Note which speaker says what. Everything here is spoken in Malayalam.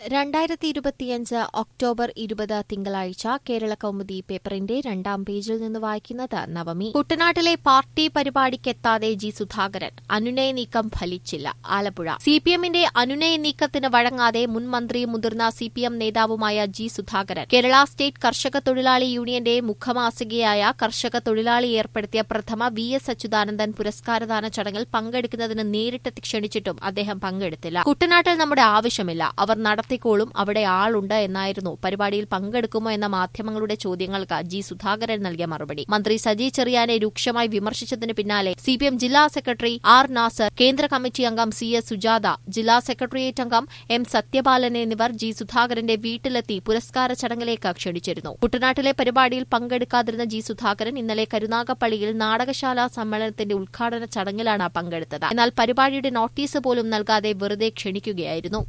Speaker 1: രണ്ടായിരത്തി ഇരുപത്തിയഞ്ച് ഒക്ടോബർ ഇരുപത് തിങ്കളാഴ്ച കേരള കൗമുദി പേപ്പറിന്റെ രണ്ടാം പേജിൽ നിന്ന് വായിക്കുന്നത് നവമി കുട്ടനാട്ടിലെ പാർട്ടി പരിപാടിക്കെത്താതെ ജി സുധാകരൻ അനുനയ നീക്കം ഫലിച്ചില്ല ആലപ്പുഴ സിപിഎമ്മിന്റെ അനുനയ നീക്കത്തിന് വഴങ്ങാതെ മുൻ മന്ത്രിയും മുതിർന്ന സിപിഎം നേതാവുമായ ജി സുധാകരൻ കേരള സ്റ്റേറ്റ് കർഷക തൊഴിലാളി യൂണിയന്റെ മുഖമാസികയായ കർഷക തൊഴിലാളി ഏർപ്പെടുത്തിയ പ്രഥമ വി എസ് അച്യുതാനന്ദൻ പുരസ്കാരദാന ചടങ്ങിൽ പങ്കെടുക്കുന്നതിന് നേരിട്ടെത്തി ക്ഷണിച്ചിട്ടും അദ്ദേഹം പങ്കെടുത്തില്ല കുട്ടനാട്ടിൽ നമ്മുടെ ആവശ്യമില്ല അവർ നടത്തിക്കോളും അവിടെ ആളുണ്ട് എന്നായിരുന്നു പരിപാടിയിൽ പങ്കെടുക്കുമോ എന്ന മാധ്യമങ്ങളുടെ ചോദ്യങ്ങൾക്ക് ജി സുധാകരൻ നൽകിയ മറുപടി മന്ത്രി സജി ചെറിയാനെ രൂക്ഷമായി വിമർശിച്ചതിന് പിന്നാലെ സിപിഎം ജില്ലാ സെക്രട്ടറി ആർ നാസർ കേന്ദ്ര കമ്മിറ്റി അംഗം സി എസ് സുജാത ജില്ലാ സെക്രട്ടേറിയറ്റ് അംഗം എം സത്യപാലൻ എന്നിവർ ജി സുധാകരന്റെ വീട്ടിലെത്തി പുരസ്കാര ചടങ്ങിലേക്ക് ക്ഷണിച്ചിരുന്നു കുട്ടനാട്ടിലെ പരിപാടിയിൽ പങ്കെടുക്കാതിരുന്ന ജി സുധാകരൻ ഇന്നലെ കരുനാഗപ്പള്ളിയിൽ നാടകശാല സമ്മേളനത്തിന്റെ ഉദ്ഘാടന ചടങ്ങിലാണ് പങ്കെടുത്തത് എന്നാൽ പരിപാടിയുടെ നോട്ടീസ് പോലും നൽകാതെ വെറുതെ ക്ഷണിക്കുകയായിരുന്നു